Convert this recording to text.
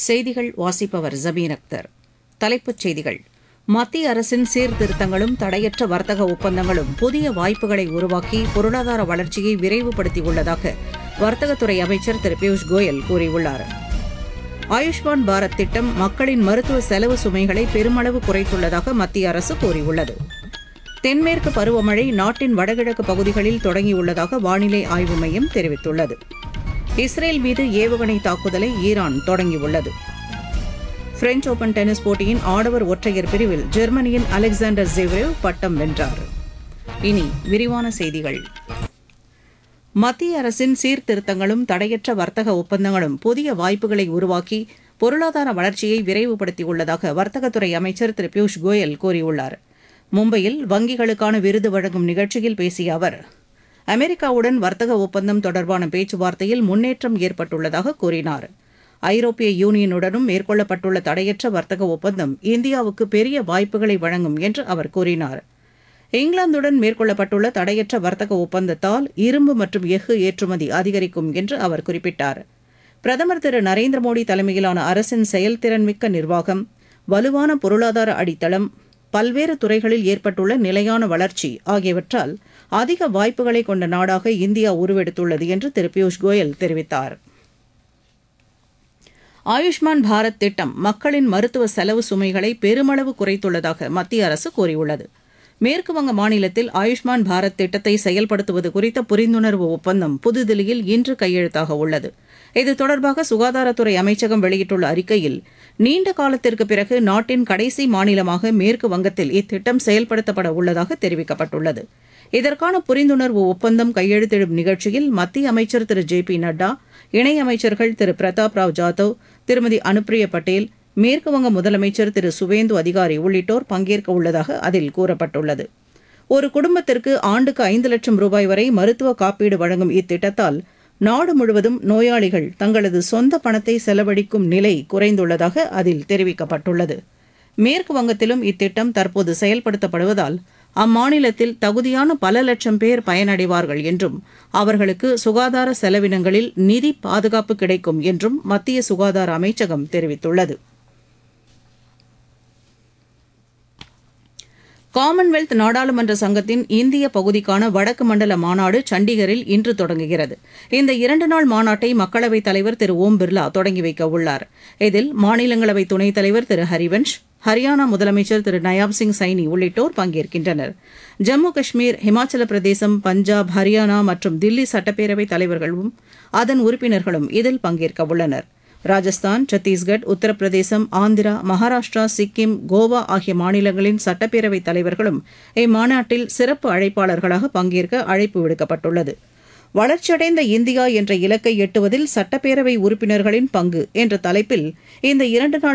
செய்திகள் வாசிப்பவர் ஜபீன் அக்தர் தலைப்புச் செய்திகள் மத்திய அரசின் சீர்திருத்தங்களும் தடையற்ற வர்த்தக ஒப்பந்தங்களும் புதிய வாய்ப்புகளை உருவாக்கி பொருளாதார வளர்ச்சியை விரைவுபடுத்தியுள்ளதாக வர்த்தகத்துறை அமைச்சர் திரு பியூஷ் கோயல் கூறியுள்ளார் ஆயுஷ்மான் பாரத் திட்டம் மக்களின் மருத்துவ செலவு சுமைகளை பெருமளவு குறைத்துள்ளதாக மத்திய அரசு கூறியுள்ளது தென்மேற்கு பருவமழை நாட்டின் வடகிழக்கு பகுதிகளில் தொடங்கியுள்ளதாக வானிலை ஆய்வு மையம் தெரிவித்துள்ளது இஸ்ரேல் மீது ஏவுகணை தாக்குதலை ஈரான் தொடங்கியுள்ளது பிரெஞ்ச் ஓபன் டென்னிஸ் போட்டியின் ஆடவர் ஒற்றையர் பிரிவில் ஜெர்மனியின் அலெக்சாண்டர் ஜெவ்ரேவ் பட்டம் வென்றார் இனி விரிவான செய்திகள் மத்திய அரசின் சீர்திருத்தங்களும் தடையற்ற வர்த்தக ஒப்பந்தங்களும் புதிய வாய்ப்புகளை உருவாக்கி பொருளாதார வளர்ச்சியை விரைவுபடுத்தியுள்ளதாக வர்த்தகத்துறை அமைச்சர் திரு பியூஷ் கோயல் கூறியுள்ளார் மும்பையில் வங்கிகளுக்கான விருது வழங்கும் நிகழ்ச்சியில் பேசிய அவர் அமெரிக்காவுடன் வர்த்தக ஒப்பந்தம் தொடர்பான பேச்சுவார்த்தையில் முன்னேற்றம் ஏற்பட்டுள்ளதாக கூறினார் ஐரோப்பிய யூனியனுடனும் மேற்கொள்ளப்பட்டுள்ள தடையற்ற வர்த்தக ஒப்பந்தம் இந்தியாவுக்கு பெரிய வாய்ப்புகளை வழங்கும் என்று அவர் கூறினார் இங்கிலாந்துடன் மேற்கொள்ளப்பட்டுள்ள தடையற்ற வர்த்தக ஒப்பந்தத்தால் இரும்பு மற்றும் எஃகு ஏற்றுமதி அதிகரிக்கும் என்று அவர் குறிப்பிட்டார் பிரதமர் திரு நரேந்திர மோடி தலைமையிலான அரசின் செயல்திறன்மிக்க நிர்வாகம் வலுவான பொருளாதார அடித்தளம் பல்வேறு துறைகளில் ஏற்பட்டுள்ள நிலையான வளர்ச்சி ஆகியவற்றால் அதிக வாய்ப்புகளை கொண்ட நாடாக இந்தியா உருவெடுத்துள்ளது என்று திரு பியூஷ் கோயல் தெரிவித்தார் ஆயுஷ்மான் பாரத் திட்டம் மக்களின் மருத்துவ செலவு சுமைகளை பெருமளவு குறைத்துள்ளதாக மத்திய அரசு கூறியுள்ளது மேற்குவங்க மாநிலத்தில் ஆயுஷ்மான் பாரத் திட்டத்தை செயல்படுத்துவது குறித்த புரிந்துணர்வு ஒப்பந்தம் புதுதில்லியில் இன்று கையெழுத்தாக உள்ளது இது தொடர்பாக சுகாதாரத்துறை அமைச்சகம் வெளியிட்டுள்ள அறிக்கையில் நீண்ட காலத்திற்கு பிறகு நாட்டின் கடைசி மாநிலமாக மேற்கு வங்கத்தில் இத்திட்டம் செயல்படுத்தப்பட உள்ளதாக தெரிவிக்கப்பட்டுள்ளது இதற்கான புரிந்துணர்வு ஒப்பந்தம் கையெழுத்திடும் நிகழ்ச்சியில் மத்திய அமைச்சர் திரு ஜே பி நட்டா இணையமைச்சர்கள் திரு பிரதாப் ராவ் ஜாதவ் திருமதி அனுப்பிரியா பட்டேல் மேற்குவங்க முதலமைச்சர் திரு சுவேந்து அதிகாரி உள்ளிட்டோர் பங்கேற்க உள்ளதாக அதில் கூறப்பட்டுள்ளது ஒரு குடும்பத்திற்கு ஆண்டுக்கு ஐந்து லட்சம் ரூபாய் வரை மருத்துவ காப்பீடு வழங்கும் இத்திட்டத்தால் நாடு முழுவதும் நோயாளிகள் தங்களது சொந்த பணத்தை செலவழிக்கும் நிலை குறைந்துள்ளதாக அதில் தெரிவிக்கப்பட்டுள்ளது மேற்கு வங்கத்திலும் இத்திட்டம் தற்போது செயல்படுத்தப்படுவதால் அம்மாநிலத்தில் தகுதியான பல லட்சம் பேர் பயனடைவார்கள் என்றும் அவர்களுக்கு சுகாதார செலவினங்களில் நிதி பாதுகாப்பு கிடைக்கும் என்றும் மத்திய சுகாதார அமைச்சகம் தெரிவித்துள்ளது காமன்வெல்த் நாடாளுமன்ற சங்கத்தின் இந்திய பகுதிக்கான வடக்கு மண்டல மாநாடு சண்டிகரில் இன்று தொடங்குகிறது இந்த இரண்டு நாள் மாநாட்டை மக்களவைத் தலைவர் திரு ஓம் பிர்லா தொடங்கி வைக்க உள்ளார் இதில் மாநிலங்களவை துணைத் தலைவர் திரு ஹரிவன்ஷ் ஹரியானா முதலமைச்சர் திரு நயாப் சிங் சைனி உள்ளிட்டோர் பங்கேற்கின்றனர் ஜம்மு காஷ்மீர் ஹிமாச்சல பிரதேசம் பஞ்சாப் ஹரியானா மற்றும் தில்லி சட்டப்பேரவைத் தலைவர்களும் அதன் உறுப்பினர்களும் இதில் பங்கேற்க உள்ளனர் ராஜஸ்தான் சத்தீஸ்கட் உத்தரப்பிரதேசம் ஆந்திரா மகாராஷ்டிரா சிக்கிம் கோவா ஆகிய மாநிலங்களின் சட்டப்பேரவைத் தலைவர்களும் இம்மாநாட்டில் சிறப்பு அழைப்பாளர்களாக பங்கேற்க அழைப்பு விடுக்கப்பட்டுள்ளது வளர்ச்சியடைந்த இந்தியா என்ற இலக்கை எட்டுவதில் சட்டப்பேரவை உறுப்பினர்களின் பங்கு என்ற தலைப்பில் இந்த இரண்டு நாள்